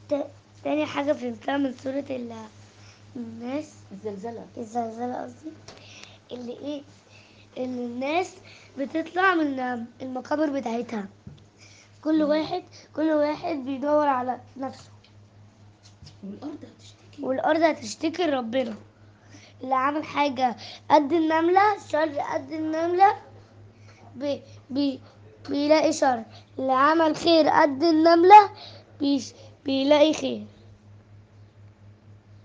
تا- تاني حاجة فهمتها من سورة ال- الناس الزلزلة الزلزال قصدي اللي ايه ان الناس بتطلع من المقابر بتاعتها كل واحد كل واحد بيدور على نفسه والأرض هتشتكي والارض هتشتكي لربنا اللي عمل حاجة قد النملة شر قد النملة بي بي بيلاقي شر اللي عمل خير قد النملة بيش بيلاقي خير